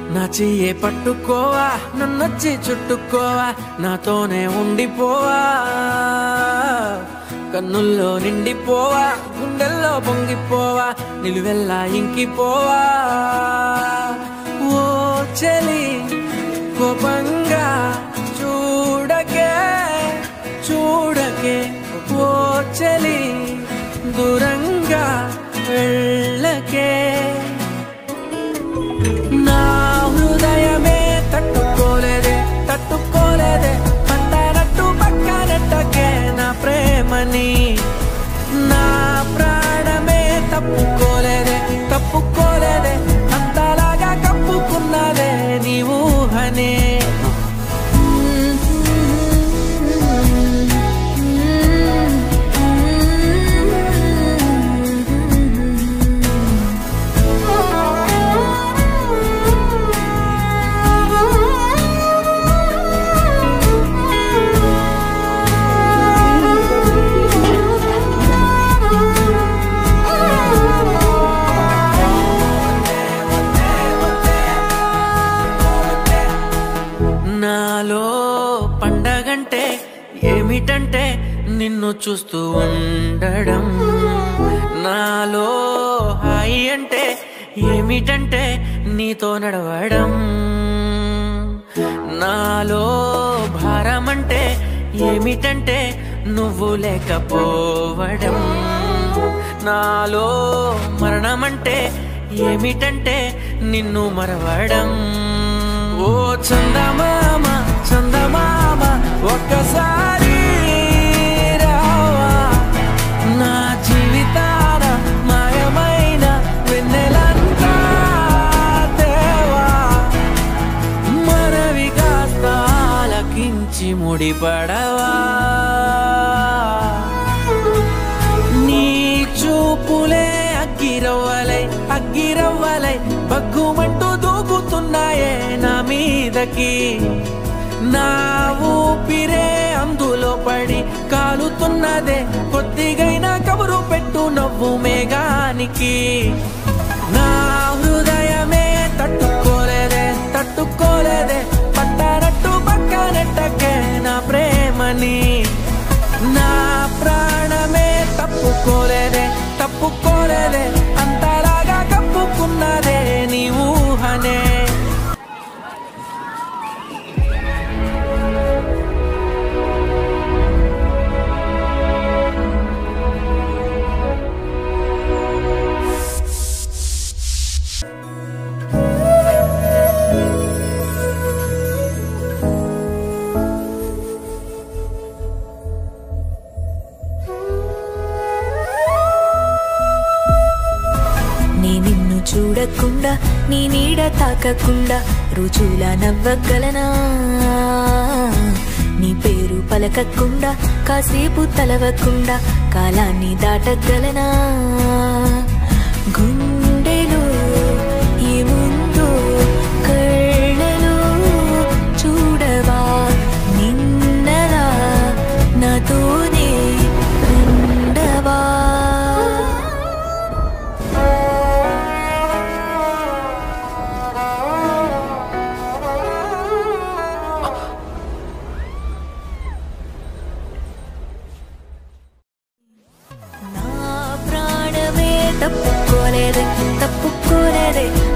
నా చెయ్యే పట్టుకోవా నన్నొచ్చి చుట్టుకోవా నాతోనే ఉండిపోవా కన్నుల్లో నిండిపోవా గుండెల్లో పొంగిపోవా నిలువెల్లా ఇంకిపోవా ఓ చెలి కోపంగా చూడకే చూడకే ఓ చెలి దూరంగా వెళ్ళకే నా హృదయమే తట్టుకోలేదే తట్టుకోలేదే పట్టనట్టు పక్కనట్టకే నా ప్రేమని నా ప్రాణమే తప్పుకోలేదే తప్పుకోలేదే అంతలాగా కప్పుకున్నదే నీ ఊహనే నాలో పండగంటే ఏమిటంటే నిన్ను చూస్తూ ఉండడం నాలో హాయి అంటే ఏమిటంటే నీతో నడవడం నాలో భారం అంటే ఏమిటంటే నువ్వు లేకపోవడం నాలో మరణమంటే ఏమిటంటే నిన్ను మరవడం ఓ చందమామ చందమామ ఒక్కసారి రావా నా జీవితాన మాయమైన వెన్నెలంతా దేవా మనవి కాస్త ఆలకించి ముడిపడవా నీ చూపులే అగ్గిరవ్వలై అగ్గిరవ్వలై బగ్గుమంటూ దూకుతున్నాయే నా మీదకి నా ఊపిరే అందులో పడి కాలుతున్నదే కొద్దిగైనా కబురు పెట్టు నవ్వు మేఘానికి నా హృదయమే తట్టుకోలేదే తట్టుకోలేదే పట్టారట్టు పక్కనట్టకే నా ప్రేమని నా ప్రాణమే తప్పుకోలేదే తప్పుకోలేదే అంతలాగా కప్పుకున్నదే నీ ఊహనే నీ నిన్ను చూడకుండా నీ నీడ తాకకుండా రుచుల నవ్వగలనా నీ పేరు పలకకుండా కాసేపు తలవకుండా కాలాన్ని దాటగలనా గుండెలో ఏముందో కళ్ళలో చూడవా నిన్నలా నాతోనే ఉండవా నా ప్రాణమే తప్పుకోలేదే తప్పుకోలేదే